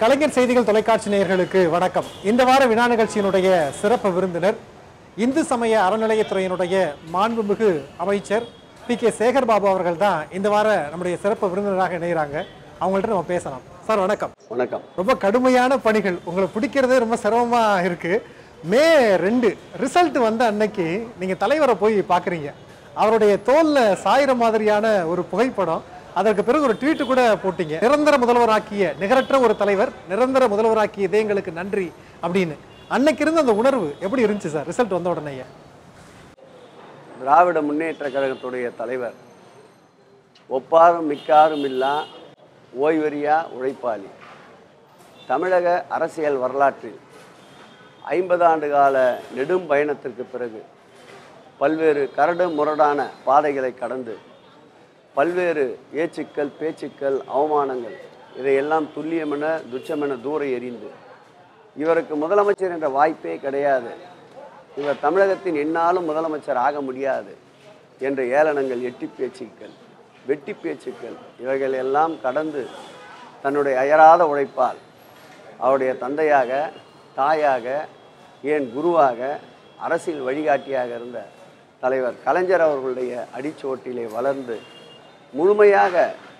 கலைஞர் செய்திகள் தொலைக்காட்சி நேயர்களுக்கு வணக்கம் இந்த வார வினா நிகழ்ச்சியினுடைய சிறப்பு விருந்தினர் இந்து சமய அறநிலையத்துறையினுடைய மாண்புமிகு அமைச்சர் பி கே சேகர் பாபு அவர்கள் தான் இந்த வார நம்முடைய சிறப்பு விருந்தினராக இணைகிறாங்க அவங்கள்ட்ட நம்ம பேசலாம் சார் வணக்கம் வணக்கம் ரொம்ப கடுமையான பணிகள் உங்களை பிடிக்கிறதே ரொம்ப சிரமமா இருக்கு மே ரெண்டு ரிசல்ட் வந்த அன்னைக்கு நீங்க தலைவரை போய் பாக்குறீங்க அவருடைய தோல்ல சாயிற மாதிரியான ஒரு புகைப்படம் அதற்கு பிறகு ஒரு ட்வீட் கூட போட்டீங்க நிரந்தர முதல்வராக்கிய நிகரற்ற ஒரு தலைவர் நிரந்தர முதல்வராக்கிய இதே எங்களுக்கு நன்றி அப்படின்னு அன்னைக்கு இருந்த அந்த உணர்வு எப்படி இருந்துச்சு சார் ரிசல்ட் வந்த உடனேயே திராவிட முன்னேற்ற கழகத்துடைய தலைவர் ஒப்பாரும் மிக்காரும் இல்லா ஓய்வறியா உழைப்பாளி தமிழக அரசியல் வரலாற்றில் ஐம்பது ஆண்டு கால நெடும் பயணத்திற்கு பிறகு பல்வேறு கரடு முரடான பாதைகளை கடந்து பல்வேறு ஏச்சுக்கள் பேச்சுக்கள் அவமானங்கள் இதையெல்லாம் துல்லியமென துச்சமென தூர எறிந்து இவருக்கு முதலமைச்சர் என்ற வாய்ப்பே கிடையாது இவர் தமிழகத்தின் எந்நாளும் முதலமைச்சர் ஆக முடியாது என்ற ஏளனங்கள் எட்டி பேச்சுக்கள் வெட்டி பேச்சுக்கள் இவைகள் எல்லாம் கடந்து தன்னுடைய அயராத உழைப்பால் அவருடைய தந்தையாக தாயாக ஏன் குருவாக அரசியல் வழிகாட்டியாக இருந்த தலைவர் கலைஞர் அவர்களுடைய அடிச்சுவட்டிலே வளர்ந்து முழுமையாக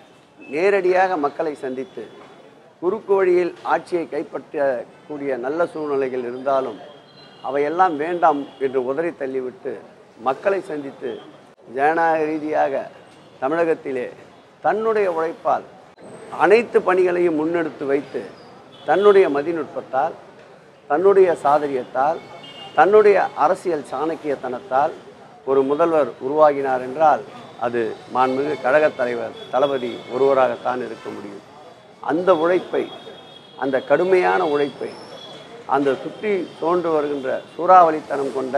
நேரடியாக மக்களை சந்தித்து குறுக்கு வழியில் ஆட்சியை கைப்பற்றக்கூடிய நல்ல சூழ்நிலைகள் இருந்தாலும் அவையெல்லாம் வேண்டாம் என்று உதறி தள்ளிவிட்டு மக்களை சந்தித்து ஜனநாயக ரீதியாக தமிழகத்திலே தன்னுடைய உழைப்பால் அனைத்து பணிகளையும் முன்னெடுத்து வைத்து தன்னுடைய மதிநுட்பத்தால் தன்னுடைய சாதரியத்தால் தன்னுடைய அரசியல் சாணக்கியத்தனத்தால் ஒரு முதல்வர் உருவாகினார் என்றால் அது மாண்புமிகு கழகத் தலைவர் தளபதி ஒருவராகத்தான் இருக்க முடியும் அந்த உழைப்பை அந்த கடுமையான உழைப்பை அந்த சுற்றி தோன்று வருகின்ற சூறாவளித்தனம் கொண்ட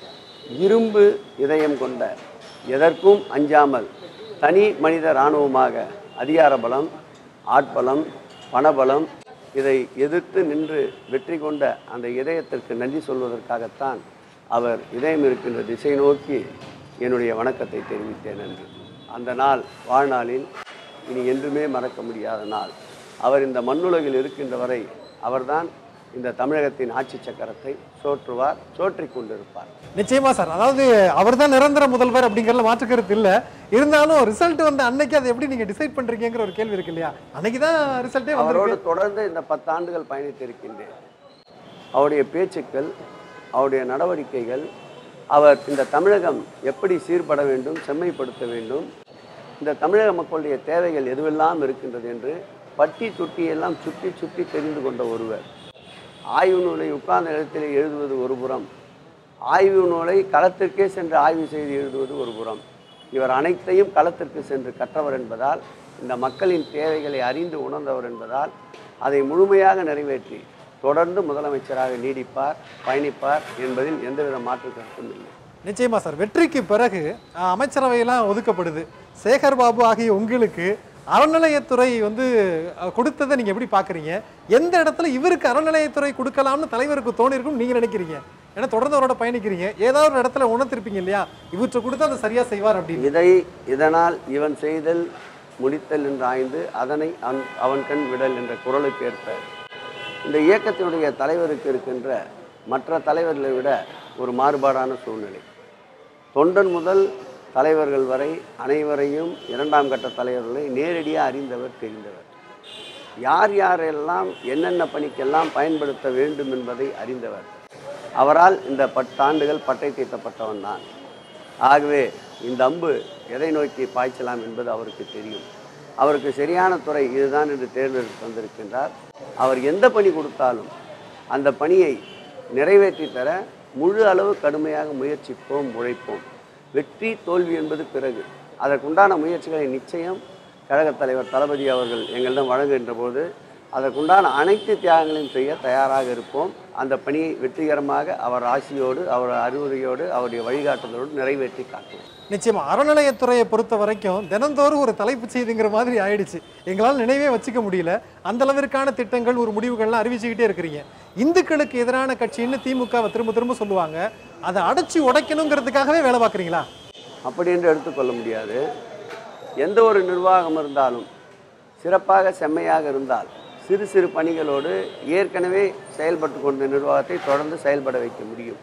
இரும்பு இதயம் கொண்ட எதற்கும் அஞ்சாமல் தனி மனித இராணுவமாக அதிகார பலம் ஆட்பலம் பணபலம் இதை எதிர்த்து நின்று வெற்றி கொண்ட அந்த இதயத்திற்கு நன்றி சொல்வதற்காகத்தான் அவர் இதயம் இருக்கின்ற திசை நோக்கி என்னுடைய வணக்கத்தை தெரிவித்தேன் என்று அந்த நாள் வாழ்நாளில் இனி என்றுமே மறக்க முடியாத நாள் அவர் இந்த மண்ணுலகில் இருக்கின்ற வரை அவர்தான் இந்த தமிழகத்தின் ஆட்சி சக்கரத்தை சோற்றுவார் சோற்றிக் கொண்டிருப்பார் நிச்சயமா சார் அதாவது அவர் தான் நிரந்தர முதல்வர் அப்படிங்கறதுல மாற்று கருத்து இல்ல இருந்தாலும் ரிசல்ட் வந்த அன்னைக்கு அதை எப்படி நீங்க டிசைட் பண்றீங்கிற ஒரு கேள்வி இருக்கு இல்லையா அன்னைக்கு தான் ரிசல்ட்டே அவரோடு வந்திருக்கு தொடர்ந்து இந்த பத்தாண்டுகள் பயணித்திருக்கின்றேன் அவருடைய பேச்சுக்கள் அவருடைய நடவடிக்கைகள் அவர் இந்த தமிழகம் எப்படி சீர்பட வேண்டும் செம்மைப்படுத்த வேண்டும் இந்த தமிழக மக்களுடைய தேவைகள் எதுவெல்லாம் இருக்கின்றது என்று பட்டி தொட்டியெல்லாம் சுற்றி சுற்றி தெரிந்து கொண்ட ஒருவர் ஆய்வு நூலை உட்கார்ந்த இடத்திலே எழுதுவது ஒரு புறம் ஆய்வு நூலை களத்திற்கே சென்று ஆய்வு செய்து எழுதுவது ஒரு புறம் இவர் அனைத்தையும் களத்திற்கு சென்று கற்றவர் என்பதால் இந்த மக்களின் தேவைகளை அறிந்து உணர்ந்தவர் என்பதால் அதை முழுமையாக நிறைவேற்றி தொடர்ந்து முதலமைச்சராக நீடிப்பார் பயணிப்பார் என்பதில் எந்தவித மாற்று கருத்தும் இல்லை நிச்சயமா சார் வெற்றிக்கு பிறகு அஹ், அமைச்சரவையெல்லாம் ஒதுக்கப்படுது சேகர் பாபு ஆகிய உங்களுக்கு அறநிலையத்துறை வந்து அஹ், கொடுத்ததை நீங்க எப்படி பாக்குறீங்க எந்த இடத்துல இவருக்கு அறநிலையத்துறை கொடுக்கலாம்னு தலைவருக்கு தோணிருக்கும் நீங்க நினைக்கிறீங்க ஏன்னா தொடர்ந்து அவரோட பயணிக்கிறீங்க ஏதாவது ஒரு இடத்துல உணர்த்திருப்பீங்க இல்லையா இவற்றை கொடுத்தா அதை சரியா செய்வார் அப்படின்னு இதை இதனால் இவன் செய்தல் முடித்தல் என்று ஆய்ந்து அதனை அந் அவன் கண் விடல் என்ற குரலுக்கு ஏற்ப இந்த இயக்கத்தினுடைய தலைவருக்கு இருக்கின்ற மற்ற தலைவர்களை விட ஒரு மாறுபாடான சூழ்நிலை தொண்டன் முதல் தலைவர்கள் வரை அனைவரையும் இரண்டாம் கட்ட தலைவர்களை நேரடியாக அறிந்தவர் தெரிந்தவர் யார் யாரெல்லாம் என்னென்ன பணிக்கெல்லாம் பயன்படுத்த வேண்டும் என்பதை அறிந்தவர் அவரால் இந்த பத்தாண்டுகள் பட்டை தீட்டப்பட்டவன் தான் ஆகவே இந்த அம்பு எதை நோக்கி பாய்ச்சலாம் என்பது அவருக்கு தெரியும் அவருக்கு சரியான துறை இதுதான் என்று தேர்ந்தெடுத்து வந்திருக்கின்றார் அவர் எந்த பணி கொடுத்தாலும் அந்த பணியை நிறைவேற்றி தர முழு அளவு கடுமையாக முயற்சிப்போம் உழைப்போம் வெற்றி தோல்வி என்பது பிறகு அதற்குண்டான முயற்சிகளை நிச்சயம் கழகத் தலைவர் தளபதி அவர்கள் எங்களிடம் வழங்குகின்ற போது அதற்குண்டான அனைத்து தியாகங்களையும் செய்ய தயாராக இருப்போம் அந்த பணியை வெற்றிகரமாக அவர் ஆசியோடு அவர் அறிவுரையோடு அவருடைய வழிகாட்டுதலோடு நிறைவேற்றி காட்டுவோம் நிச்சயமா அறநிலையத்துறையை பொறுத்த வரைக்கும் தினந்தோறும் ஒரு தலைப்புச் செய்திங்கிற மாதிரி ஆயிடுச்சு எங்களால் நினைவே வச்சுக்க முடியல அந்த அளவிற்கான திட்டங்கள் ஒரு முடிவுகள்லாம் அறிவிச்சுக்கிட்டே இருக்கிறீங்க இந்துக்களுக்கு எதிரான கட்சின்னு திமுகவை திரும்ப திரும்ப சொல்லுவாங்க அதை அடைச்சி உடைக்கணுங்கிறதுக்காகவே வேலை பார்க்குறீங்களா அப்படி என்று எடுத்துக்கொள்ள முடியாது எந்த ஒரு நிர்வாகம் இருந்தாலும் சிறப்பாக செம்மையாக இருந்தால் சிறு சிறு பணிகளோடு ஏற்கனவே செயல்பட்டு கொண்ட நிர்வாகத்தை தொடர்ந்து செயல்பட வைக்க முடியும்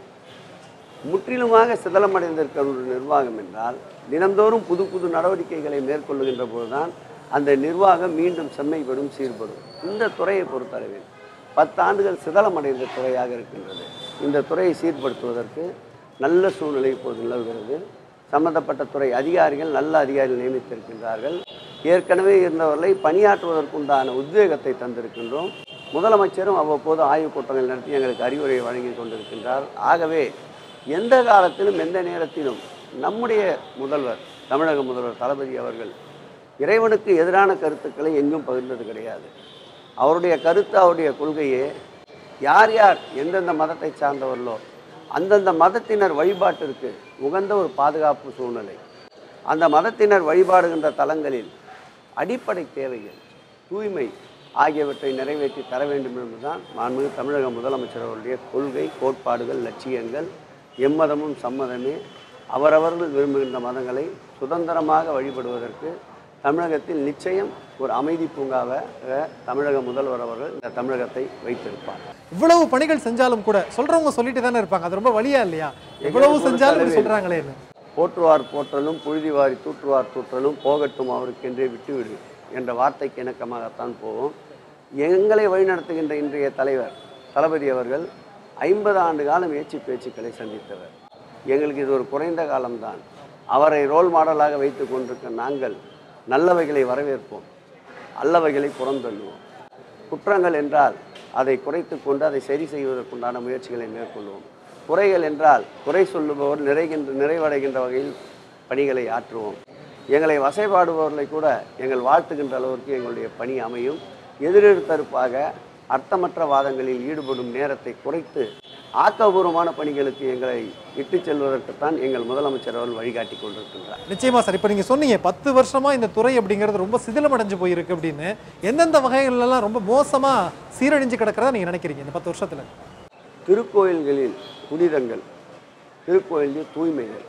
முற்றிலுமாக சிதலமடைந்திருக்கிற ஒரு நிர்வாகம் என்றால் தினந்தோறும் புது புது நடவடிக்கைகளை மேற்கொள்ளுகின்ற போதுதான் அந்த நிர்வாகம் மீண்டும் செம்மைப்படும் சீர்படும் இந்த துறையை பொறுத்தளவில் பத்தாண்டுகள் சிதலமடைந்த துறையாக இருக்கின்றது இந்த துறையை சீர்படுத்துவதற்கு நல்ல சூழ்நிலை இப்போது நிலவுகிறது சம்பந்தப்பட்ட துறை அதிகாரிகள் நல்ல அதிகாரிகள் நியமித்திருக்கின்றார்கள் ஏற்கனவே இருந்தவர்களை பணியாற்றுவதற்குண்டான உத்வேகத்தை தந்திருக்கின்றோம் முதலமைச்சரும் அவ்வப்போது ஆய்வுக் கூட்டங்கள் நடத்தி எங்களுக்கு அறிவுரை வழங்கி கொண்டிருக்கின்றார் ஆகவே எந்த காலத்திலும் எந்த நேரத்திலும் நம்முடைய முதல்வர் தமிழக முதல்வர் தளபதி அவர்கள் இறைவனுக்கு எதிரான கருத்துக்களை எங்கும் பகிர்ந்தது கிடையாது அவருடைய கருத்து அவருடைய கொள்கையே யார் யார் எந்தெந்த மதத்தை சார்ந்தவர்களோ அந்தந்த மதத்தினர் வழிபாட்டிற்கு உகந்த ஒரு பாதுகாப்பு சூழ்நிலை அந்த மதத்தினர் வழிபாடுகின்ற தலங்களில் அடிப்படை தேவைகள் தூய்மை ஆகியவற்றை நிறைவேற்றி தர வேண்டும் என்பதுதான் மாண்புமிகு தமிழக முதலமைச்சர் அவருடைய கொள்கை கோட்பாடுகள் லட்சியங்கள் எம்மதமும் சம்மதமே அவரவர்கள் விரும்புகின்ற மதங்களை சுதந்திரமாக வழிபடுவதற்கு தமிழகத்தில் நிச்சயம் ஒரு அமைதி பூங்காவை அஹ், தமிழக முதல்வர் அவர்கள் இந்த தமிழகத்தை வைத்திருப்பார் இவ்வளவு பணிகள் செஞ்சாலும் கூட சொல்றவங்க சொல்லிட்டு தானே இருப்பாங்க அது ரொம்ப வலியா இல்லையா இவ்வளவு செஞ்சாலும் இப்படி சொல்றாங்களேன்னு போற்றுவார் போற்றலும் புழுதிவாரி தூற்றுவார் தூற்றலும் போகட்டும் அவருக்கென்றே விட்டுவிடு என்ற வார்த்தைக்கு இணக்கமாகத்தான் போவோம் எங்களை வழிநடத்துகின்ற இன்றைய தலைவர் தளபதி அவர்கள் ஐம்பது ஆண்டு காலம் ஏச்சு பேச்சுக்களை சந்தித்தவர் எங்களுக்கு இது ஒரு குறைந்த காலம்தான் அவரை ரோல் மாடலாக வைத்து கொண்டிருக்க நாங்கள் நல்லவைகளை வரவேற்போம் அல்லவைகளை புறந்தள்ளுவோம் குற்றங்கள் என்றால் அதை குறைத்து கொண்டு அதை சரி செய்வதற்குண்டான முயற்சிகளை மேற்கொள்வோம் குறைகள் என்றால் குறை சொல்லுபவர் நிறைகின்ற நிறைவடைகின்ற வகையில் பணிகளை ஆற்றுவோம் எங்களை வசைபாடுபவர்களை கூட எங்கள் வாழ்த்துகின்ற அளவிற்கு எங்களுடைய பணி அமையும் எதிரெடுத்தறுப்பாக அர்த்தமற்ற வாதங்களில் ஈடுபடும் நேரத்தை குறைத்து ஆக்கபூர்வமான பணிகளுக்கு எங்களை இட்டுச் செல்வதற்குத்தான் எங்கள் முதலமைச்சர் அவர்கள் வழிகாட்டி கொண்டிருக்கின்றார் நிச்சயமா சார் இப்போ நீங்க சொன்னீங்க பத்து வருஷமா இந்த துறை அப்படிங்கிறது ரொம்ப சிதிலமடைஞ்சு போயிருக்கு அப்படின்னு எந்தெந்த வகைகள்ல எல்லாம் ரொம்ப மோசமா சீரழிஞ்சு கிடக்கிறதா நீங்க நினைக்கிறீங்க இந்த பத்து வருஷத்துல திருக்கோயில்களில் புனிதங்கள் திருக்கோயிலில் தூய்மைகள்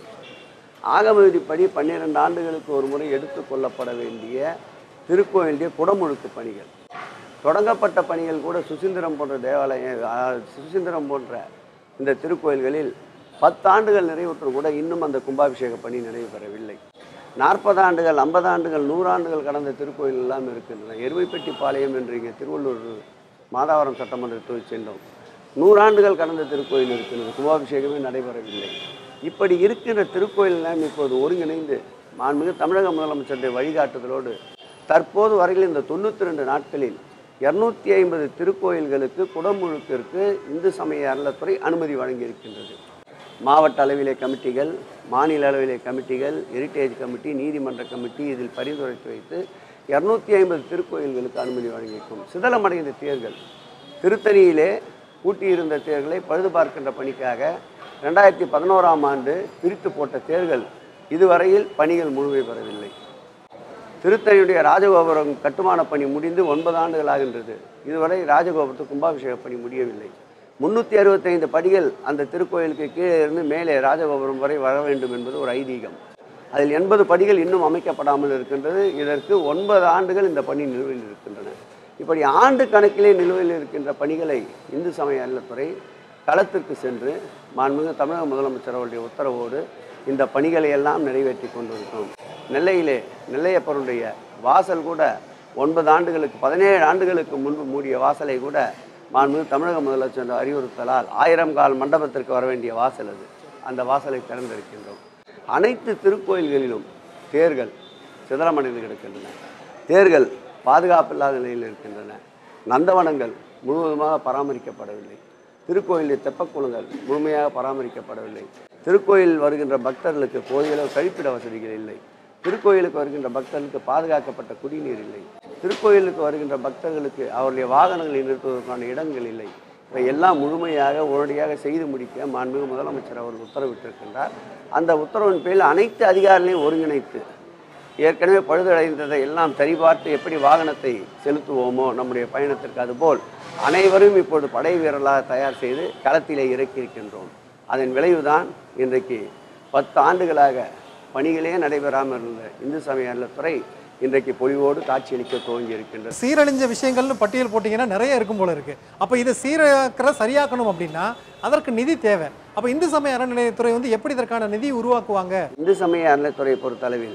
ஆகம விதிப்படி பன்னிரண்டு ஆண்டுகளுக்கு ஒரு முறை எடுத்து கொள்ளப்பட வேண்டிய திருக்கோயிலுடைய குடமுழுக்கு பணிகள் தொடங்கப்பட்ட பணிகள் கூட சுசீந்திரம் போன்ற தேவாலய ஆ, சுசீந்திரம் போன்ற இந்த திருக்கோயில்களில் பத்தாண்டுகள் நிறைவுற்று கூட இன்னும் அந்த கும்பாபிஷேக பணி நிறைவு பெறவில்லை நாற்பது ஆண்டுகள் ஐம்பது ஆண்டுகள் நூறாண்டுகள் கடந்த திருக்கோயில் எல்லாம் இருக்கின்றன எருமைப்பட்டி பாளையம் என்று இங்கே திருவள்ளூர் மாதாவரம் சட்டமன்றத்தில் சென்றோம் நூறாண்டுகள் கடந்த திருக்கோயில் இருக்கிறது கும்பாபிஷேகமே நடைபெறவில்லை இப்படி இருக்கின்ற திருக்கோயில் எல்லாம் இப்போது ஒருங்கிணைந்து மாண்புமிகு தமிழக முதலமைச்சருடைய வழிகாட்டுதலோடு தற்போது வரையில் இந்த தொண்ணூற்றி ரெண்டு நாட்களில் இரநூத்தி ஐம்பது திருக்கோயில்களுக்கு குடமுழுக்கிற்கு இந்து சமய அறநிலைத்துறை அனுமதி வழங்கியிருக்கின்றது மாவட்ட அளவிலே கமிட்டிகள் மாநில அளவிலே கமிட்டிகள் ஹெரிட்டேஜ் கமிட்டி நீதிமன்ற கமிட்டி இதில் பரிந்துரைத்து வைத்து இரநூத்தி ஐம்பது திருக்கோயில்களுக்கு அனுமதி வழங்கியிருக்கும் சிதலமடைந்த தேர்கள் திருத்தணியிலே பூட்டியிருந்த தேர்களை பழுது பார்க்கின்ற பணிக்காக ரெண்டாயிரத்தி பதினோராம் ஆண்டு பிரித்து போட்ட தேர்கள் இதுவரையில் பணிகள் முழுமை பெறவில்லை திருத்தணியுடைய ராஜகோபுரம் கட்டுமான பணி முடிந்து ஒன்பது ஆண்டுகள் ஆகின்றது இதுவரை ராஜகோபுரத்து கும்பாபிஷேக பணி முடியவில்லை முன்னூற்றி அறுபத்தைந்து படிகள் அந்த திருக்கோயிலுக்கு கீழே இருந்து மேலே ராஜகோபுரம் வரை வர வேண்டும் என்பது ஒரு ஐதீகம் அதில் எண்பது படிகள் இன்னும் அமைக்கப்படாமல் இருக்கின்றது இதற்கு ஒன்பது ஆண்டுகள் இந்த பணி நிலுவையில் இருக்கின்றன இப்படி ஆண்டு கணக்கிலே நிலுவையில் இருக்கின்ற பணிகளை இந்து சமய அறநிலைத்துறை களத்திற்கு சென்று மாண்புமிகு தமிழக முதலமைச்சர் அவருடைய உத்தரவோடு இந்த பணிகளை எல்லாம் நிறைவேற்றி கொண்டிருக்கிறோம் நெல்லையிலே நெல்லையப்பருடைய வாசல் கூட ஒன்பது ஆண்டுகளுக்கு பதினேழு ஆண்டுகளுக்கு முன்பு மூடிய வாசலை கூட மாண்புமிகு தமிழக முதலமைச்சர் அறிவுறுத்தலால் ஆயிரம் கால் மண்டபத்திற்கு வர வேண்டிய வாசல் அது அந்த வாசலை திறந்திருக்கின்றோம் அனைத்து திருக்கோயில்களிலும் தேர்கள் சிதறமடைந்து கிடக்கின்றன தேர்கள் பாதுகாப்பில்லாத நிலையில் இருக்கின்றன நந்தவனங்கள் முழுவதுமாக பராமரிக்கப்படவில்லை திருக்கோயிலில் தெப்பக்குளங்கள் முழுமையாக பராமரிக்கப்படவில்லை திருக்கோயில் வருகின்ற பக்தர்களுக்கு போதிய அளவு கழிப்பிட வசதிகள் இல்லை திருக்கோயிலுக்கு வருகின்ற பக்தர்களுக்கு பாதுகாக்கப்பட்ட குடிநீர் இல்லை திருக்கோயிலுக்கு வருகின்ற பக்தர்களுக்கு அவருடைய வாகனங்களை நிறுத்துவதற்கான இடங்கள் இல்லை இவை எல்லாம் முழுமையாக உடனடியாக செய்து முடிக்க மாண்புமிகு முதலமைச்சர் அவர்கள் உத்தரவிட்டிருக்கின்றார் அந்த உத்தரவின் பேரில் அனைத்து அதிகாரிகளையும் ஒருங்கிணைத்து ஏற்கனவே பழுதடைந்ததை எல்லாம் சரிபார்த்து எப்படி வாகனத்தை செலுத்துவோமோ நம்முடைய பயணத்திற்கு அதுபோல் அனைவரும் இப்பொழுது படை வீரர்களாக தயார் செய்து களத்திலே இறக்கியிருக்கின்றோம் அதன் விளைவுதான் இன்றைக்கு பத்து ஆண்டுகளாக பணிகளே நடைபெறாமல் இருந்த இந்து சமய அறநிலைத்துறை இன்றைக்கு பொலிவோடு காட்சியளிக்க துவங்கி இருக்கின்றது சீரழிஞ்ச விஷயங்கள்னு பட்டியல் போட்டீங்கன்னா நிறைய இருக்கும் போல இருக்கு அப்ப இதை சீராக்கிற சரியாக்கணும் அப்படின்னா அதற்கு நிதி தேவை அப்ப இந்து சமய அறநிலையத்துறை வந்து எப்படி இதற்கான நிதி உருவாக்குவாங்க இந்து சமய அறநிலைத்துறையை பொறுத்தளவில்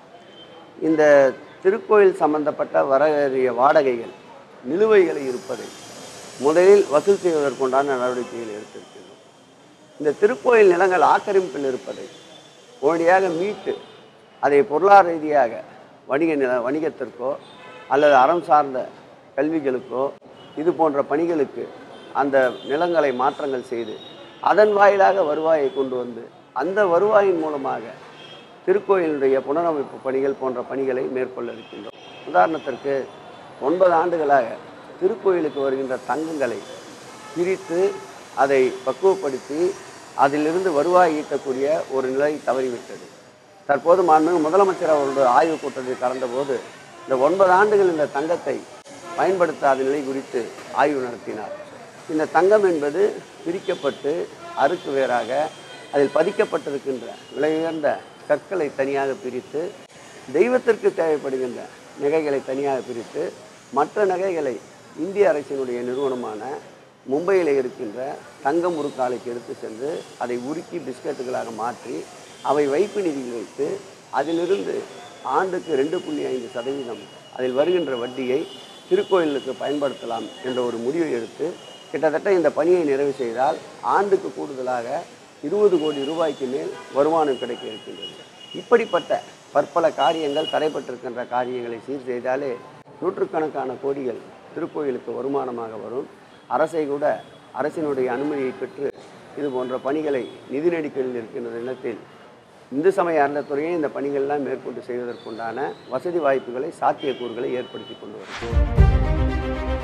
இந்த திருக்கோயில் சம்பந்தப்பட்ட வரவேறிய வாடகைகள் நிலுவைகளை இருப்பதை முதலில் வசூல் செய்வதற்குண்டான நடவடிக்கைகள் எடுத்திருக்கின்றோம் இந்த திருக்கோயில் நிலங்கள் ஆக்கிரமிப்பில் இருப்பதை உடனடியாக மீட்டு அதை பொருளாதார ரீதியாக வணிக நில வணிகத்திற்கோ அல்லது அறம் சார்ந்த கல்விகளுக்கோ இது போன்ற பணிகளுக்கு அந்த நிலங்களை மாற்றங்கள் செய்து அதன் வாயிலாக வருவாயை கொண்டு வந்து அந்த வருவாயின் மூலமாக திருக்கோயிலுடைய புனரமைப்பு பணிகள் போன்ற பணிகளை மேற்கொள்ள இருக்கின்றோம் உதாரணத்திற்கு ஒன்பது ஆண்டுகளாக திருக்கோயிலுக்கு வருகின்ற தங்கங்களை பிரித்து அதை பக்குவப்படுத்தி அதிலிருந்து வருவாய் ஈட்டக்கூடிய ஒரு நிலை தவறிவிட்டது தற்போது மாண்புமிகு முதலமைச்சர் அவருடைய ஆய்வுக் கூட்டத்தில் கலந்தபோது இந்த ஒன்பது ஆண்டுகள் இந்த தங்கத்தை பயன்படுத்தாத நிலை குறித்து ஆய்வு நடத்தினார் இந்த தங்கம் என்பது பிரிக்கப்பட்டு அறுக்கு வேறாக அதில் பதிக்கப்பட்டிருக்கின்ற விலை உயர்ந்த கற்களை தனியாக பிரித்து தெய்வத்திற்கு தேவைப்படுகின்ற நகைகளை தனியாக பிரித்து மற்ற நகைகளை இந்திய அரசினுடைய நிறுவனமான மும்பையில் இருக்கின்ற தங்கம் உருக்காலைக்கு எடுத்து சென்று அதை உருக்கி பிஸ்கட்டுகளாக மாற்றி அவை வைப்பு நிதியில் வைத்து அதிலிருந்து ஆண்டுக்கு ரெண்டு புள்ளி ஐந்து சதவீதம் அதில் வருகின்ற வட்டியை திருக்கோயிலுக்கு பயன்படுத்தலாம் என்ற ஒரு முடிவை எடுத்து கிட்டத்தட்ட இந்த பணியை நிறைவு செய்தால் ஆண்டுக்கு கூடுதலாக இருபது கோடி ரூபாய்க்கு மேல் வருமானம் கிடைக்க இருக்கின்றது இப்படிப்பட்ட பற்பல காரியங்கள் தடைப்பட்டிருக்கின்ற காரியங்களை சீர் செய்தாலே நூற்றுக்கணக்கான கோடிகள் திருக்கோயிலுக்கு வருமானமாக வரும் அரசை கூட அரசினுடைய அனுமதியை பெற்று இது போன்ற பணிகளை நிதி நெருக்கடியில் இருக்கின்ற இடத்தில் இந்து சமய அறநிலைத்துறையை இந்த பணிகள்லாம் மேற்கொண்டு செய்வதற்குண்டான வசதி வாய்ப்புகளை சாத்தியக்கூறுகளை ஏற்படுத்தி கொண்டு வரும்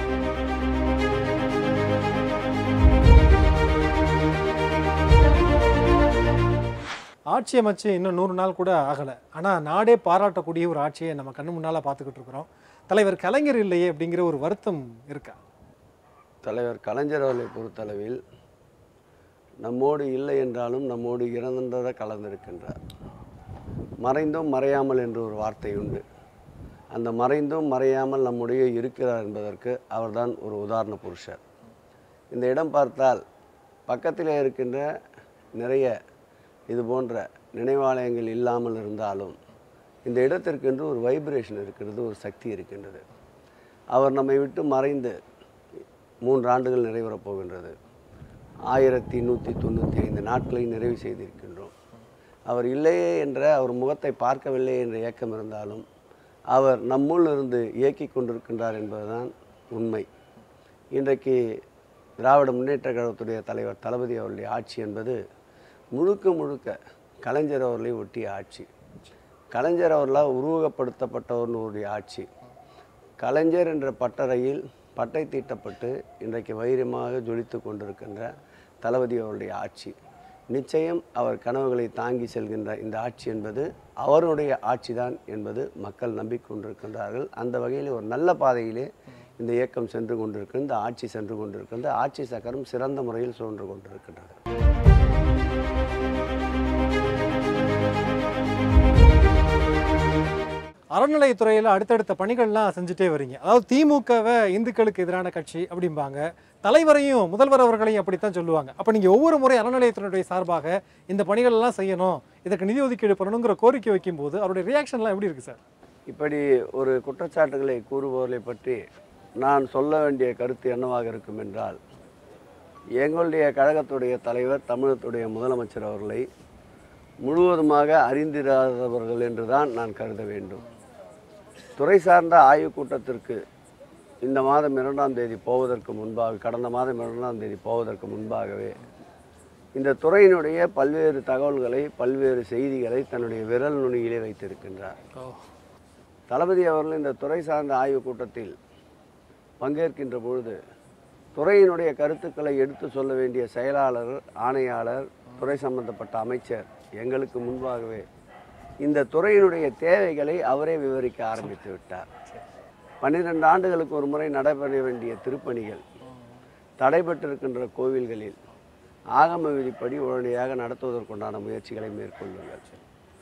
ஆட்சி அமைச்சு இன்னும் நூறு நாள் கூட ஆகலை ஆனால் நாடே பாராட்டக்கூடிய ஒரு ஆட்சியை நம்ம கண்ணு முன்னால் பார்த்துக்கிட்டு இருக்கிறோம் தலைவர் கலைஞர் இல்லையே அப்படிங்கிற ஒரு வருத்தம் இருக்கா தலைவர் கலைஞர் அவர்களை பொறுத்தளவில் நம்மோடு இல்லை என்றாலும் நம்மோடு இறந்ததை கலந்திருக்கின்றார் மறைந்தும் மறையாமல் என்று ஒரு வார்த்தை உண்டு அந்த மறைந்தும் மறையாமல் நம்முடைய இருக்கிறார் என்பதற்கு அவர்தான் ஒரு உதாரண புருஷர் இந்த இடம் பார்த்தால் பக்கத்திலே இருக்கின்ற நிறைய இது போன்ற நினைவாலயங்கள் இல்லாமல் இருந்தாலும் இந்த இடத்திற்கென்று ஒரு வைப்ரேஷன் இருக்கிறது ஒரு சக்தி இருக்கின்றது அவர் நம்மை விட்டு மறைந்து மூன்று ஆண்டுகள் நிறைவேறப் போகின்றது ஆயிரத்தி நூற்றி தொண்ணூற்றி ஐந்து நாட்களை நிறைவு செய்திருக்கின்றோம் அவர் இல்லையே என்ற அவர் முகத்தை பார்க்கவில்லை என்ற ஏக்கம் இருந்தாலும் அவர் நம்முள் இருந்து இயக்கி கொண்டிருக்கின்றார் என்பதுதான் உண்மை இன்றைக்கு திராவிட முன்னேற்ற கழகத்துடைய தலைவர் தளபதி அவருடைய ஆட்சி என்பது முழுக்க முழுக்க கலைஞர் அவர்களை ஒட்டிய ஆட்சி கலைஞர் அவர்களால் உருவகப்படுத்தப்பட்டவர்களுடைய ஆட்சி கலைஞர் என்ற பட்டறையில் பட்டை தீட்டப்பட்டு இன்றைக்கு வைரமாக ஜொலித்து கொண்டிருக்கின்ற தளபதி அவருடைய ஆட்சி நிச்சயம் அவர் கனவுகளை தாங்கி செல்கின்ற இந்த ஆட்சி என்பது அவருடைய ஆட்சிதான் என்பது மக்கள் நம்பிக்கொண்டிருக்கின்றார்கள் அந்த வகையில் ஒரு நல்ல பாதையிலே இந்த இயக்கம் சென்று கொண்டிருக்கிறது இந்த ஆட்சி சென்று கொண்டிருக்கின்ற ஆட்சி சக்கரம் சிறந்த முறையில் சுழன்று கொண்டிருக்கின்றது அறநிலையத்துறையில் அடுத்தடுத்த பணிகள்லாம் செஞ்சுட்டே வரீங்க அதாவது திமுகவை இந்துக்களுக்கு எதிரான கட்சி அப்படிம்பாங்க தலைவரையும் முதல்வர் அவர்களையும் அப்படித்தான் சொல்லுவாங்க அப்போ நீங்கள் ஒவ்வொரு முறை அறநிலையத்துறையுடைய சார்பாக இந்த பணிகள் எல்லாம் செய்யணும் இதற்கு நிதி ஒதுக்கீடு பண்ணணுங்கிற கோரிக்கை வைக்கும்போது அவருடைய ரியாக்ஷன்லாம் எப்படி இருக்கு சார் இப்படி ஒரு குற்றச்சாட்டுகளை கூறுபவர்களை பற்றி நான் சொல்ல வேண்டிய கருத்து என்னவாக இருக்கும் என்றால் எங்களுடைய கழகத்துடைய தலைவர் தமிழகத்துடைய முதலமைச்சர் அவர்களை முழுவதுமாக அறிந்திராதவர்கள் என்று தான் நான் கருத வேண்டும் துறை சார்ந்த ஆய்வுக் கூட்டத்திற்கு இந்த மாதம் இரண்டாம் தேதி போவதற்கு முன்பாக கடந்த மாதம் இரண்டாம் தேதி போவதற்கு முன்பாகவே இந்த துறையினுடைய பல்வேறு தகவல்களை பல்வேறு செய்திகளை தன்னுடைய விரல் நுனியிலே வைத்திருக்கின்றார் தளபதி அவர்கள் இந்த துறை சார்ந்த ஆய்வுக் கூட்டத்தில் பங்கேற்கின்ற பொழுது துறையினுடைய கருத்துக்களை எடுத்து சொல்ல வேண்டிய செயலாளர் ஆணையாளர் துறை சம்பந்தப்பட்ட அமைச்சர் எங்களுக்கு முன்பாகவே இந்த துறையினுடைய தேவைகளை அவரே விவரிக்க ஆரம்பித்து விட்டார் பன்னிரெண்டு ஆண்டுகளுக்கு ஒரு முறை நடைபெற வேண்டிய திருப்பணிகள் தடைபட்டிருக்கின்ற கோவில்களில் ஆகம விதிப்படி உடனடியாக நடத்துவதற்குண்டான முயற்சிகளை மேற்கொள்ளுங்கள்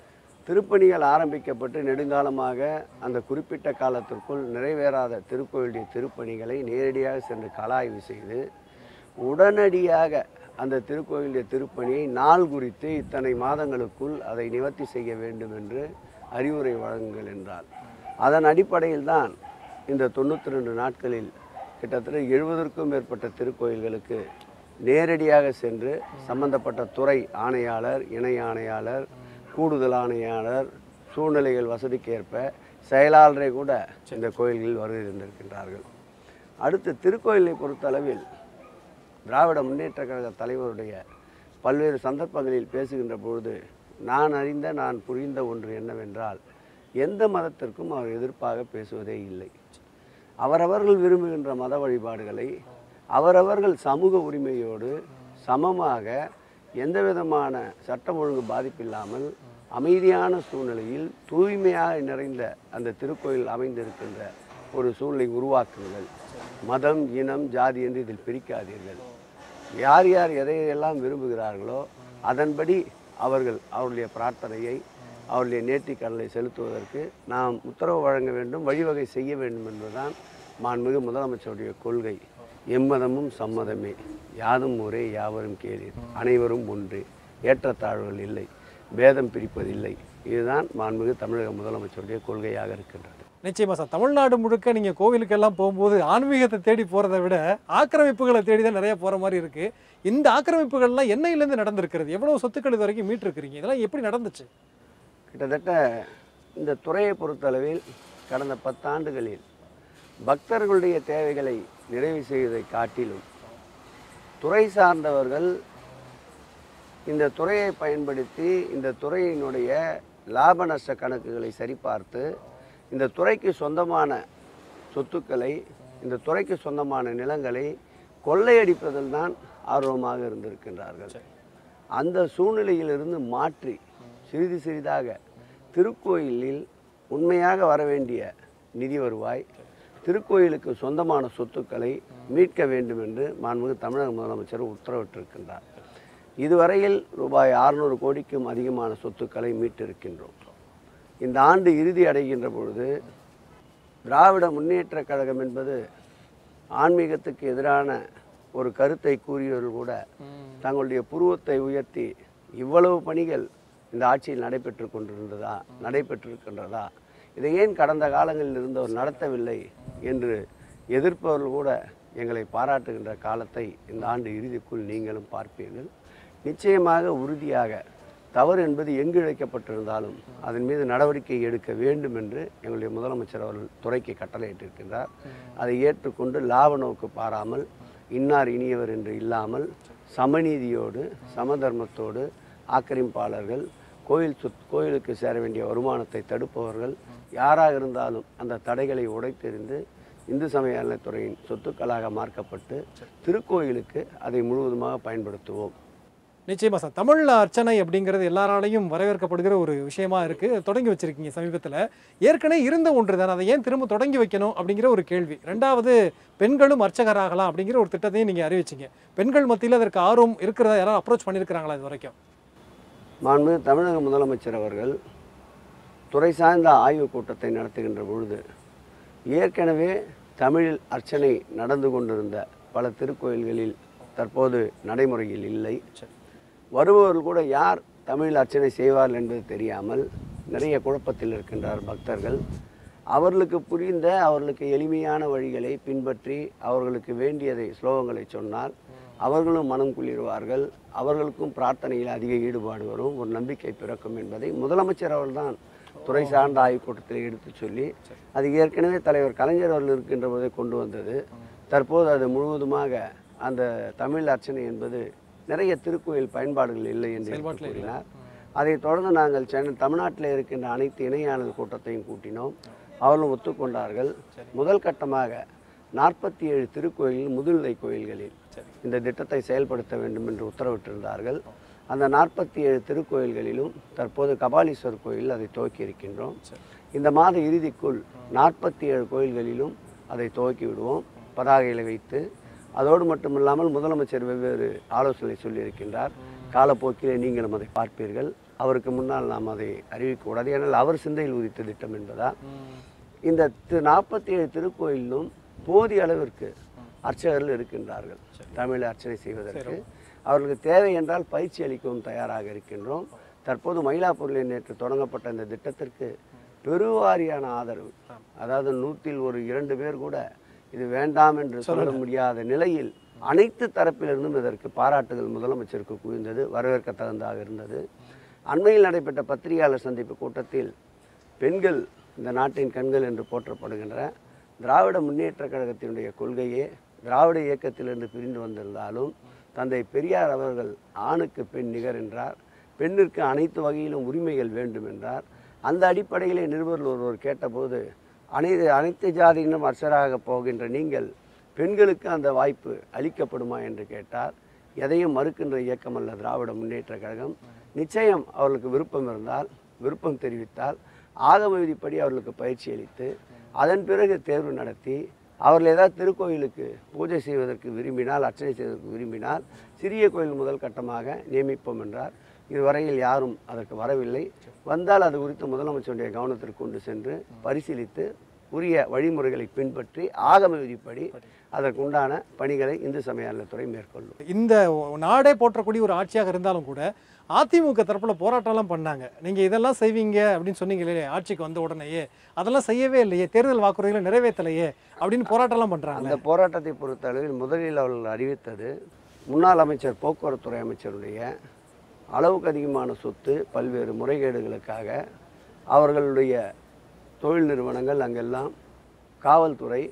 திருப்பணிகள் ஆரம்பிக்கப்பட்டு நெடுங்காலமாக அந்த குறிப்பிட்ட காலத்திற்குள் நிறைவேறாத திருக்கோயிலுடைய திருப்பணிகளை நேரடியாக சென்று கலாய்வு செய்து உடனடியாக அந்த திருக்கோயிலுடைய திருப்பணியை நாள் குறித்து இத்தனை மாதங்களுக்குள் அதை நிவர்த்தி செய்ய வேண்டும் என்று அறிவுரை வழங்குங்கள் என்றார் அதன் அடிப்படையில் தான் இந்த தொண்ணூற்றி ரெண்டு நாட்களில் கிட்டத்தட்ட எழுபதற்கும் மேற்பட்ட திருக்கோயில்களுக்கு நேரடியாக சென்று சம்பந்தப்பட்ட துறை ஆணையாளர் இணை ஆணையாளர் கூடுதல் ஆணையாளர் சூழ்நிலைகள் வசதிக்கேற்ப செயலாளரை கூட இந்த கோயில்களில் வருகை தந்திருக்கின்றார்கள் அடுத்து திருக்கோயிலை பொறுத்தளவில் திராவிட முன்னேற்ற கழக தலைவருடைய பல்வேறு சந்தர்ப்பங்களில் பேசுகின்ற பொழுது நான் அறிந்த நான் புரிந்த ஒன்று என்னவென்றால் எந்த மதத்திற்கும் அவர் எதிர்ப்பாக பேசுவதே இல்லை அவரவர்கள் விரும்புகின்ற மத வழிபாடுகளை அவரவர்கள் சமூக உரிமையோடு சமமாக எந்த விதமான சட்டம் ஒழுங்கு பாதிப்பில்லாமல் அமைதியான சூழ்நிலையில் தூய்மையாக நிறைந்த அந்த திருக்கோயில் அமைந்திருக்கின்ற ஒரு சூழ்நிலை உருவாக்குங்கள் மதம் இனம் ஜாதி என்று இதில் பிரிக்காதீர்கள் யார் யார் எதையெல்லாம் விரும்புகிறார்களோ அதன்படி அவர்கள் அவருடைய பிரார்த்தனையை அவருடைய நேர்த்திக்கடலை செலுத்துவதற்கு நாம் உத்தரவு வழங்க வேண்டும் வழிவகை செய்ய வேண்டும் என்பதுதான் மாண்புமிகு முதலமைச்சருடைய கொள்கை எம்மதமும் சம்மதமே யாதும் ஒரே யாவரும் கேளீர் அனைவரும் ஒன்று ஏற்றத்தாழ்வுகள் இல்லை பேதம் பிரிப்பதில்லை இதுதான் மாண்புமிகு தமிழக முதலமைச்சருடைய கொள்கையாக இருக்கின்றது நிச்சயமா சார் தமிழ்நாடு முழுக்க நீங்க கோவிலுக்கெல்லாம் போகும்போது ஆன்மீகத்தை தேடி போறதை விட ஆக்கிரமிப்புகளை தேடி தான் நிறைய போற மாதிரி இருக்கு இந்த ஆக்கிரமிப்புகள்லாம் என்னையிலேருந்து நடந்திருக்கிறது எவ்வளவு சொத்துக்கள் இது வரைக்கும் மீட்டிருக்கிறீங்க இதெல்லாம் எப்படி நடந்துச்சு கிட்டத்தட்ட இந்த துறையை பொறுத்தளவில் கடந்த பத்தாண்டுகளில் பக்தர்களுடைய தேவைகளை நிறைவு செய்வதை காட்டிலும் துறை சார்ந்தவர்கள் இந்த துறையை பயன்படுத்தி இந்த துறையினுடைய லாப நஷ்ட கணக்குகளை சரிபார்த்து இந்த துறைக்கு சொந்தமான சொத்துக்களை இந்த துறைக்கு சொந்தமான நிலங்களை கொள்ளையடிப்பதில் தான் ஆர்வமாக இருந்திருக்கின்றார்கள் அந்த சூழ்நிலையிலிருந்து மாற்றி சிறிது சிறிதாக திருக்கோயிலில் உண்மையாக வர வேண்டிய நிதி வருவாய் திருக்கோயிலுக்கு சொந்தமான சொத்துக்களை மீட்க வேண்டும் என்று மாண்புமிகு தமிழக முதலமைச்சர் உத்தரவிட்டிருக்கின்றார் இதுவரையில் ரூபாய் அறுநூறு கோடிக்கும் அதிகமான சொத்துக்களை மீட்டிருக்கின்றோம் இந்த ஆண்டு இறுதி அடைகின்ற பொழுது திராவிட முன்னேற்ற கழகம் என்பது ஆன்மீகத்துக்கு எதிரான ஒரு கருத்தை கூறியவர்கள் கூட தங்களுடைய புருவத்தை உயர்த்தி இவ்வளவு பணிகள் இந்த ஆட்சியில் நடைபெற்று கொண்டிருந்ததா நடைபெற்றிருக்கின்றதா இதை ஏன் கடந்த காலங்களில் இருந்தவர் நடத்தவில்லை என்று எதிர்ப்பவர்கள் கூட எங்களை பாராட்டுகின்ற காலத்தை இந்த ஆண்டு இறுதிக்குள் நீங்களும் பார்ப்பீர்கள் நிச்சயமாக உறுதியாக தவறு என்பது எங்கு இழைக்கப்பட்டிருந்தாலும் அதன் மீது நடவடிக்கை எடுக்க வேண்டும் என்று எங்களுடைய முதலமைச்சர் அவர்கள் துறைக்கு கட்டளையிட்டிருக்கின்றார் அதை ஏற்றுக்கொண்டு லாப நோக்கு பாராமல் இன்னார் இனியவர் என்று இல்லாமல் சமநீதியோடு சமதர்மத்தோடு ஆக்கிரமிப்பாளர்கள் கோயில் சொத் கோயிலுக்கு சேர வேண்டிய வருமானத்தை தடுப்பவர்கள் யாராக இருந்தாலும் அந்த தடைகளை உடைத்தெறிந்து இந்து சமய அறநிலைத்துறையின் சொத்துக்களாக மார்க்கப்பட்டு திருக்கோயிலுக்கு அதை முழுவதுமாக பயன்படுத்துவோம் நிச்சயமா சார் தமிழ் அர்ச்சனை அப்படிங்கிறது எல்லாராலையும் வரவேற்கப்படுகிற ஒரு விஷயமா இருக்கு தொடங்கி வச்சிருக்கீங்க சமீபத்தில் ஏற்கனவே இருந்த ஒன்று தான் அதை ஏன் திரும்ப தொடங்கி வைக்கணும் அப்படிங்கிற ஒரு கேள்வி ரெண்டாவது பெண்களும் அர்ச்சகராகலாம் அப்படிங்கிற ஒரு திட்டத்தையும் நீங்க அறிவிச்சீங்க பெண்கள் மத்தியில் அதற்கு ஆர்வம் இருக்கிறதா யாராவது அப்ரோச் பண்ணியிருக்கிறாங்களா இது வரைக்கும் மாண்பு தமிழக முதலமைச்சர் அவர்கள் துறை சார்ந்த ஆய்வுக் கூட்டத்தை நடத்துகின்ற பொழுது ஏற்கனவே தமிழில் அர்ச்சனை நடந்து கொண்டிருந்த பல திருக்கோயில்களில் தற்போது நடைமுறையில் இல்லை வருபவர்கள் கூட யார் தமிழில் அர்ச்சனை செய்வார்கள் என்பது தெரியாமல் நிறைய குழப்பத்தில் இருக்கின்றார் பக்தர்கள் அவர்களுக்கு புரிந்த அவர்களுக்கு எளிமையான வழிகளை பின்பற்றி அவர்களுக்கு வேண்டியதை ஸ்லோகங்களை சொன்னால் அவர்களும் மனம் குளிர்வார்கள் அவர்களுக்கும் பிரார்த்தனையில் அதிக ஈடுபாடு வரும் ஒரு நம்பிக்கை பிறக்கும் என்பதை முதலமைச்சர் அவர்கள்தான் துறை சார்ந்த ஆய்வுக் கூட்டத்தில் எடுத்து சொல்லி அது ஏற்கனவே தலைவர் கலைஞர் அவர்கள் இருக்கின்ற போதே கொண்டு வந்தது தற்போது அது முழுவதுமாக அந்த தமிழ் அர்ச்சனை என்பது நிறைய திருக்கோயில் பயன்பாடுகள் இல்லை என்று எடுத்து செயல்பாட்டில் இல்லை. கூறினார் அதைத் தொடர்ந்து நாங்கள் சென்னை தமிழ்நாட்டில் இருக்கின்ற அனைத்து இணையாளர் கூட்டத்தையும் கூட்டினோம் அவர்களும் ஒத்துக்கொண்டார்கள் முதல் கட்டமாக நாற்பத்தி ஏழு திருக்கோயில் முதுநிலை கோயில்களில் இந்த திட்டத்தை செயல்படுத்த வேண்டும் என்று உத்தரவிட்டிருந்தார்கள் அந்த நாற்பத்தி ஏழு திருக்கோயில்களிலும் தற்போது கபாலீஸ்வரர் கோயில் அதை துவக்கி இருக்கின்றோம் இந்த மாத இறுதிக்குள் நாற்பத்தி ஏழு கோயில்களிலும் அதை துவக்கி விடுவோம் பதாகைகளை வைத்து அதோடு மட்டுமில்லாமல் முதலமைச்சர் வெவ்வேறு ஆலோசனை சொல்லியிருக்கின்றார் காலப்போக்கிலே நீங்களும் அதை பார்ப்பீர்கள் அவருக்கு முன்னால் நாம் அதை அறிவிக்கக்கூடாது ஏனால் அவர் சிந்தையில் உதித்த திட்டம் என்பதால் இந்த திரு நாற்பத்தி ஏழு திருக்கோயிலும் போதிய அளவிற்கு அர்ச்சகர்கள் இருக்கின்றார்கள் தமிழ் அர்ச்சனை செய்வதற்கு அவர்களுக்கு தேவை என்றால் பயிற்சி அளிக்கவும் தயாராக இருக்கின்றோம் தற்போது மயிலாப்பூரில் நேற்று தொடங்கப்பட்ட இந்த திட்டத்திற்கு பெருவாரியான ஆதரவு அதாவது நூற்றில் ஒரு இரண்டு பேர் கூட இது வேண்டாம் என்று சொல்ல முடியாத நிலையில் அனைத்து தரப்பிலிருந்தும் இதற்கு பாராட்டுகள் முதலமைச்சருக்கு குவிந்தது வரவேற்க தகுந்ததாக இருந்தது அண்மையில் நடைபெற்ற பத்திரிகையாளர் சந்திப்பு கூட்டத்தில் பெண்கள் இந்த நாட்டின் கண்கள் என்று போற்றப்படுகின்ற திராவிட முன்னேற்ற கழகத்தினுடைய கொள்கையே திராவிட இயக்கத்திலிருந்து பிரிந்து வந்திருந்தாலும் தந்தை பெரியார் அவர்கள் ஆணுக்கு பெண் நிகர் என்றார் பெண்ணிற்கு அனைத்து வகையிலும் உரிமைகள் வேண்டும் என்றார் அந்த அடிப்படையிலே நிருபர்கள் ஒருவர் கேட்டபோது அனைத்து அனைத்து ஜாதியினரும் அர்ச்சராக போகின்ற நீங்கள் பெண்களுக்கு அந்த வாய்ப்பு அளிக்கப்படுமா என்று கேட்டார் எதையும் மறுக்கின்ற இயக்கம் அல்ல திராவிட முன்னேற்ற கழகம் நிச்சயம் அவர்களுக்கு விருப்பம் இருந்தால் விருப்பம் தெரிவித்தால் ஆகம விதிப்படி அவர்களுக்கு பயிற்சி அளித்து அதன் பிறகு தேர்வு நடத்தி அவர்கள் ஏதாவது திருக்கோயிலுக்கு பூஜை செய்வதற்கு விரும்பினால் அர்ச்சனை செய்வதற்கு விரும்பினால் சிறிய கோயில் முதல் கட்டமாக நியமிப்போம் என்றார் இதுவரையில் யாரும் அதற்கு வரவில்லை வந்தால் அது குறித்து முதலமைச்சருடைய கவனத்திற்கு கொண்டு சென்று பரிசீலித்து உரிய வழிமுறைகளை பின்பற்றி ஆகம விதிப்படி அதற்குண்டான பணிகளை இந்து சமய அறநிலையத்துறை மேற்கொள்ளும் இந்த நாடே போற்றக்கூடிய ஒரு ஆட்சியாக இருந்தாலும் கூட அதிமுக தரப்புல போராட்டம்லாம் பண்ணாங்க நீங்க இதெல்லாம் செய்வீங்க அப்படின்னு சொன்னீங்களே ஆட்சிக்கு வந்த உடனேயே அதெல்லாம் செய்யவே இல்லையே தேர்தல் வாக்குறுதிகளை நிறைவேற்றலையே அப்படின்னு போராட்டம்லாம் பண்றாங்க அந்த போராட்டத்தை பொறுத்தளவில் முதலில் அவர்கள் அறிவித்தது முன்னாள் அமைச்சர் போக்குவரத்துறை அமைச்சருடைய அளவுக்கு அதிகமான சொத்து பல்வேறு முறைகேடுகளுக்காக அவர்களுடைய தொழில் நிறுவனங்கள் அங்கெல்லாம் காவல்துறை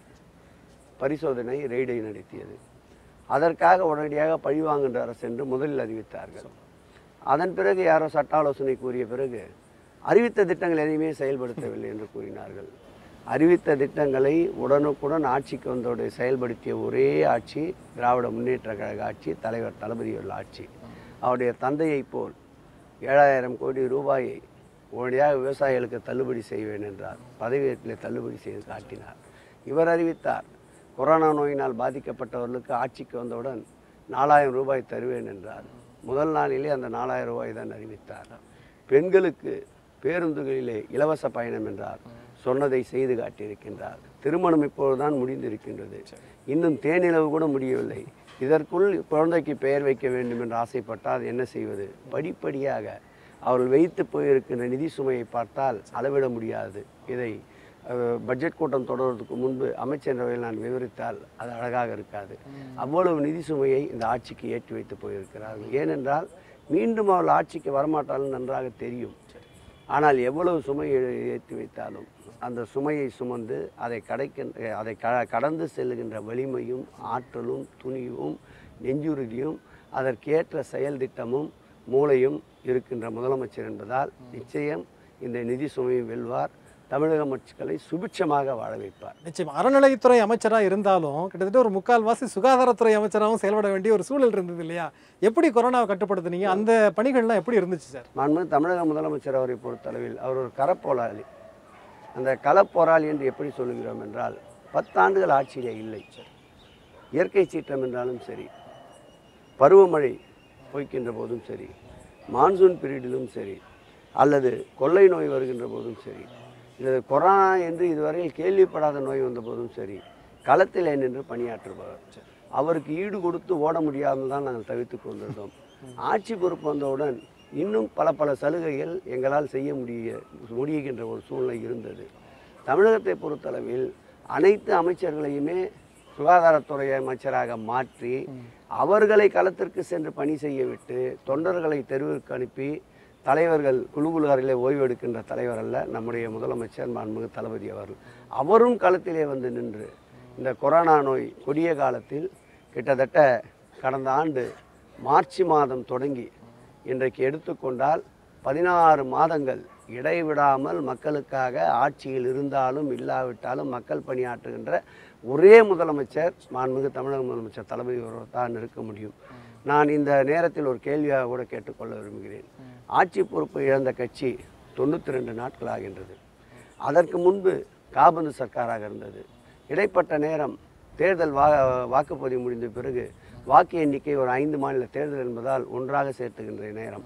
பரிசோதனை ரெய்டை நடத்தியது அதற்காக உடனடியாக பழிவாங்குகின்ற அரசு என்று முதலில் அறிவித்தார்கள் அதன் பிறகு யாரோ சட்ட ஆலோசனை கூறிய பிறகு அறிவித்த திட்டங்கள் எதையுமே செயல்படுத்தவில்லை என்று கூறினார்கள் அறிவித்த திட்டங்களை உடனுக்குடன் ஆட்சிக்கு வந்தோடு செயல்படுத்திய ஒரே ஆட்சி திராவிட முன்னேற்ற கழக ஆட்சி தலைவர் தளபதியுள்ள ஆட்சி அவருடைய தந்தையைப் போல் ஏழாயிரம் கோடி ரூபாயை உடனடியாக விவசாயிகளுக்கு தள்ளுபடி செய்வேன் என்றார் பதவியேற்றிலே தள்ளுபடி செய்து காட்டினார் இவர் அறிவித்தார் கொரோனா நோயினால் பாதிக்கப்பட்டவர்களுக்கு ஆட்சிக்கு வந்தவுடன் நாலாயிரம் ரூபாய் தருவேன் என்றார் முதல் நாளிலே அந்த நாலாயிரம் ரூபாய் தான் அறிவித்தார் பெண்களுக்கு பேருந்துகளிலே இலவச பயணம் என்றார் சொன்னதை செய்து காட்டியிருக்கின்றார் திருமணம் இப்பொழுதுதான் முடிந்திருக்கின்றது இன்னும் தேனிலவு கூட முடியவில்லை இதற்குள் குழந்தைக்கு பெயர் வைக்க வேண்டும் என்று ஆசைப்பட்டால் என்ன செய்வது படிப்படியாக அவர்கள் வைத்து போயிருக்கின்ற நிதி சுமையை பார்த்தால் அளவிட முடியாது இதை அஹ், பட்ஜெட் கூட்டம் தொடர்வதற்கு முன்பு அமைச்சரவையில் நான் விவரித்தால் அது அழகாக இருக்காது அவ்வளவு நிதி சுமையை இந்த ஆட்சிக்கு ஏற்றி வைத்து போயிருக்கிறார்கள் ஏனென்றால் மீண்டும் அவர்கள் ஆட்சிக்கு வரமாட்டார்கள் நன்றாக தெரியும் ஆனால் எவ்வளவு சுமை ஏ- ஏற்றி வைத்தாலும் அந்த சுமையை சுமந்து அதை கடைக்கின்ற அதை க கடந்து செல்லுகின்ற வலிமையும் ஆற்றலும் துணிவும் நெஞ்சுறுதியும் அதற்கேற்ற செயல் திட்டமும் மூளையும் இருக்கின்ற முதலமைச்சர் என்பதால் நிச்சயம் இந்த நிதி சுமையை வெல்வார் தமிழக மக்களை சுபிட்சமாக வாழ வைப்பார் நிச்சயம் அறநிலையத்துறை அமைச்சரா இருந்தாலும் கிட்டத்தட்ட ஒரு முக்கால்வாசி சுகாதாரத்துறை அமைச்சராகவும் செயல்பட வேண்டிய ஒரு சூழல் இருந்தது இல்லையா எப்படி கொரோனாவை கட்டுப்படுத்துனீங்க அந்த பணிகள்லாம் எப்படி இருந்துச்சு சார் மாண்பு தமிழக முதலமைச்சர் அவரை பொறுத்தளவில் அவர் ஒரு களப்போராளி அந்த களப்போராளி என்று எப்படி சொல்லுகிறோம் என்றால் பத்தாண்டுகள் ஆட்சியிலே இல்லை இயற்கை சீற்றம் என்றாலும் சரி பருவமழை பொய்க்கின்ற போதும் சரி மான்சூன் பீரியடிலும் சரி அல்லது கொள்ளை நோய் வருகின்ற போதும் சரி அல்லது கொரோனா என்று இதுவரையில் கேள்விப்படாத நோய் வந்த போதும் சரி களத்தில் நின்று பணியாற்றுபவர் அவருக்கு ஈடு கொடுத்து ஓட முடியாமல் தான் நாங்கள் தவித்து கொண்டிருந்தோம் ஆட்சி பொறுப்பு வந்தவுடன் இன்னும் பல பல சலுகைகள் எங்களால் செய்ய முடிய முடிகின்ற ஒரு சூழ்நிலை இருந்தது தமிழகத்தை பொறுத்தளவில் அனைத்து அமைச்சர்களையுமே சுகாதாரத்துறை அமைச்சராக மாற்றி அவர்களை களத்திற்கு சென்று பணி செய்ய விட்டு தொண்டர்களை தெருவிற்கு அனுப்பி தலைவர்கள் குழு குழுகாரிலே ஓய்வு எடுக்கின்ற தலைவர் அல்ல நம்முடைய முதலமைச்சர் மாண்புமிகு தளபதி அவர்கள் அவரும் களத்திலே வந்து நின்று இந்த கொரோனா நோய் கொடிய காலத்தில் கிட்டத்தட்ட கடந்த ஆண்டு மார்ச் மாதம் தொடங்கி இன்றைக்கு எடுத்துக்கொண்டால் பதினாறு மாதங்கள் இடைவிடாமல் மக்களுக்காக ஆட்சியில் இருந்தாலும் இல்லாவிட்டாலும் மக்கள் பணியாற்றுகின்ற ஒரே முதலமைச்சர் மாண்புமிகு தமிழக முதலமைச்சர் தளபதி ஒருவர் தான் இருக்க முடியும் நான் இந்த நேரத்தில் ஒரு கேள்வியாக கூட கேட்டுக்கொள்ள விரும்புகிறேன் ஆட்சி பொறுப்பை இழந்த கட்சி தொண்ணூற்றி ரெண்டு நாட்கள் ஆகின்றது அதற்கு முன்பு காபந்து சர்க்காராக இருந்தது இடைப்பட்ட நேரம் தேர்தல் வா வாக்குப்பதிவு முடிந்த பிறகு வாக்கு எண்ணிக்கை ஒரு ஐந்து மாநில தேர்தல் என்பதால் ஒன்றாக சேர்த்துகின்ற நேரம்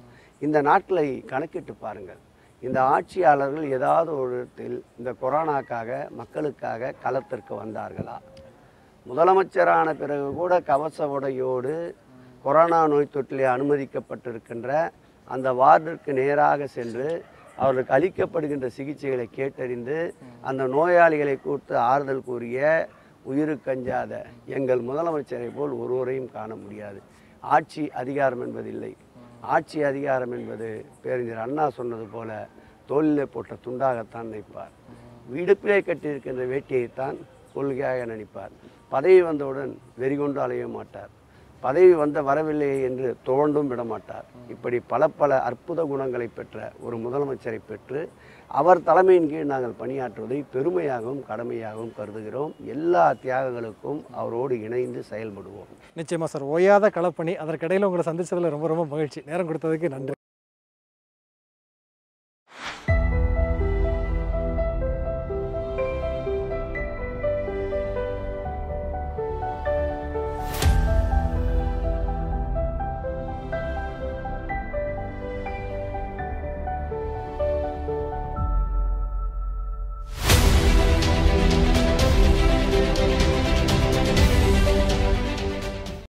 இந்த நாட்களை கணக்கிட்டு பாருங்கள் இந்த ஆட்சியாளர்கள் ஏதாவது ஒரு இடத்தில் இந்த கொரோனாக்காக மக்களுக்காக களத்திற்கு வந்தார்களா முதலமைச்சரான பிறகு கூட கவச உடையோடு கொரோனா நோய் தொற்றிலே அனுமதிக்கப்பட்டிருக்கின்ற அந்த வார்டிற்கு நேராக சென்று அவர்களுக்கு அளிக்கப்படுகின்ற சிகிச்சைகளை கேட்டறிந்து அந்த நோயாளிகளை கூர்த்து ஆறுதல் கூறிய உயிருக்கஞ்சாத எங்கள் முதலமைச்சரை போல் ஒருவரையும் காண முடியாது ஆட்சி அதிகாரம் என்பதில்லை ஆட்சி அதிகாரம் என்பது பேரறிஞர் அண்ணா சொன்னது போல தோளிலே போட்ட துண்டாகத்தான் நினைப்பார் இடுப்பிலே கட்டியிருக்கின்ற வேட்டியைத்தான் கொள்கையாக நினைப்பார் பதவி வந்தவுடன் வெறிகொண்டு அலைய மாட்டார் பதவி வந்த வரவில்லை என்று துவண்டும் விட மாட்டார் இப்படி பல பல அற்புத குணங்களை பெற்ற ஒரு முதலமைச்சரை பெற்று அவர் தலைமையின் கீழ் நாங்கள் பணியாற்றுவதை பெருமையாகவும் கடமையாகவும் கருதுகிறோம் எல்லா தியாகங்களுக்கும் அவரோடு இணைந்து செயல்படுவோம் நிச்சயமா சார் ஓயாத களப்பணி அதற்கிடையில் உங்களை சந்திச்சதுல ரொம்ப ரொம்ப மகிழ்ச்சி நேரம் கொடுத்ததுக்கு நன்றி